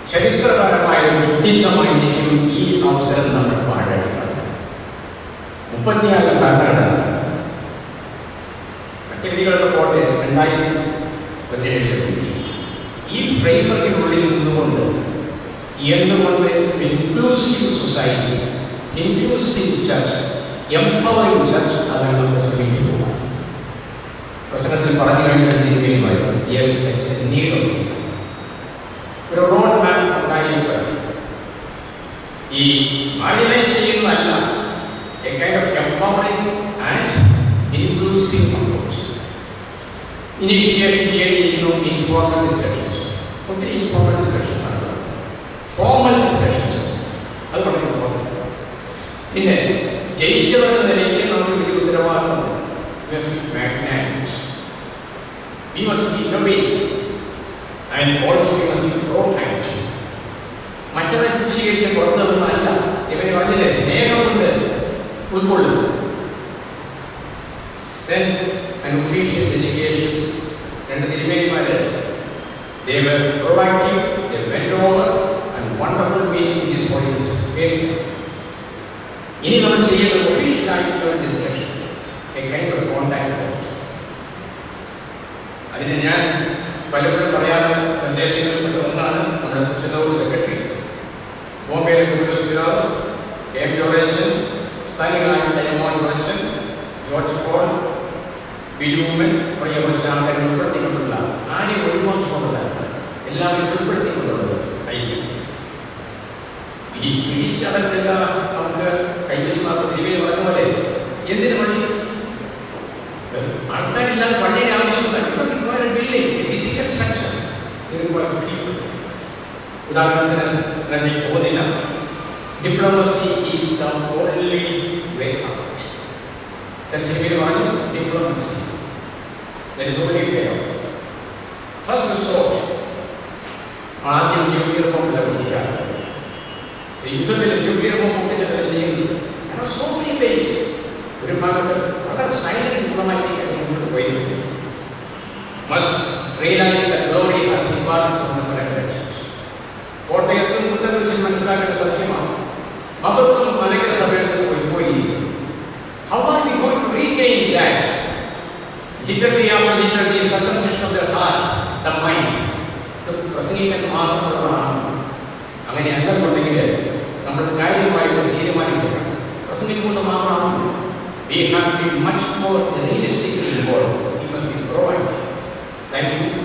ചരിത്രപരമായ ഒരു വ്യക്തിത്വമായിരിക്കും ഈ അവസരം നമ്മൾ പാഴാക്കുന്നത് മുപ്പത്തിനാല് ഭരണഘടന മറ്റ് വിധികളൊക്കെ പോട്ടെ രണ്ടായിരത്തി പതിനേഴിലെ വിധി ഈ ഫ്രെയിംവർക്കിനുള്ളിൽ നിന്നുകൊണ്ട് എന്തുകൊണ്ട് inclusive society inclusive church empowering church അതാണ് നമ്മൾ ശ്രമിക്കുക പ്രസംഗത്തിൽ പറഞ്ഞു കഴിഞ്ഞാൽ yes it's a need of ഒരു റോഡ് മാപ്പ് ഉണ്ടായിരിക്കും ഈ മാർജിനൈസ് ചെയ്യുന്നതല്ല a kind of empowering and inclusive approach initiation ചെയ്തിരിക്കുന്നു ഇൻഫോർമൽ ഡിസ്കഷൻസ് ഒത്തിരി ഇൻഫോർമൽ ഡിസ്കഷൻസ് ആണ് ഫോർമൽ ഡിസ്കഷൻസ് അത് വളരെ important. പിന്നെ ജയിച്ചവരെന്ന നിലയ്ക്ക് നമുക്ക് വലിയ ഉത്തരവാദിത്തമുണ്ട് We must be magnanimous. We must be innovative. And also we must be proactive. മറ്റവരെ തുച്ഛീകരിച്ച് പുറത്തു നിന്നല്ല ഇവരെ പറഞ്ഞില്ലേ സ്നേഹം കൊണ്ട് ഉൾക്കൊള്ളുന്നു sent an official delegation രണ്ട് തിരുമേനിമാര് they were proactive they went over and wonderful meeting his holiness very good. ഇനി നമ്മൾ ചെയ്യുന്ന ഒഫീഷ്യൽ ആയിട്ടുള്ള discussion a kind of contact അതിന് ഞാൻ പലപ്പോഴും പറയാത്ത നിർദ്ദേശങ്ങളിൽപ്പെട്ട ഒന്നാണ് നമ്മുടെ ചെന്നൂർ സെക്രട്ടറി ബോംബെയിലെ കുരുലോസ് പിതാവ് കെ എം ജോറേച്ചൻ സ്ഥാനികളായിട്ടുള്ള എമോൻ ജോറച്ചൻ ജോർജ് പോൾ ബിജുമൻ തുടങ്ങിയ കുറച്ച് ആൾക്കാരെ ഉൾപ്പെടുത്തിക്കൊണ്ടുള്ള ആരെയും ഒഴിവാക്കിക്കൊണ്ടല്ല എല്ലാവരും ഉൾപ്പെടുത്തിക്കൊണ്ടുള്ളത് ഐക്യം ഈ പിടിച്ചടക്കുക നമുക്ക് കൈവശമാക്കുന്ന തിരുവേലി പറഞ്ഞ പോലെ എന്തിനു പള്ളി ആൾക്കാരില്ലാതെ പള്ളിയുടെ ആവശ്യമില്ല ബിൽഡിംഗ് ഫിസിക്കൽ സ്ട്രക്ചർ ഉദാഹരണത്തിന് ഞാൻ പോകുന്നില്ല diplomacy is the only way out ചർച്ചയിൽ പറഞ്ഞു diplomacy There is only way out. First resort, ആദ്യം ന്യൂക്ലിയർ ബോംബിലെ പൊട്ടിക്കാറ് യുദ്ധത്തിൽ ന്യൂക്ലിയർ ബോംബ് പൊട്ടിച്ചത് ചെയ്യുന്നത് There are so many ways. ഒരു ഭാഗത്ത് വളരെ സൈലന്റ് ഡിപ്ലോമാറ്റിക് ആയിട്ട് മുന്നോട്ട് പോയിരുന്നു must realise the glory has departed from the correct കോട്ടയത്തും കുത്തകച്ചും മനസ്സിലാക്കേണ്ട സത്യമാണ് മഹത്വം മലകര സഭയിൽ പോയി പോയി How are we going to regain that? Literally after literally circumcision of the heart, the mind. ഇത് പ്രസംഗിക്കാൻ മാത്രമുള്ളതാണ് അങ്ങനെ അല്ലെന്നുണ്ടെങ്കിൽ നമ്മൾ കാര്യമായിട്ട് തീരുമാനിക്കണം പ്രസംഗിച്ചുകൊണ്ട് മാത്രമാണ് we have to be much more realistically involve we must be provide thank U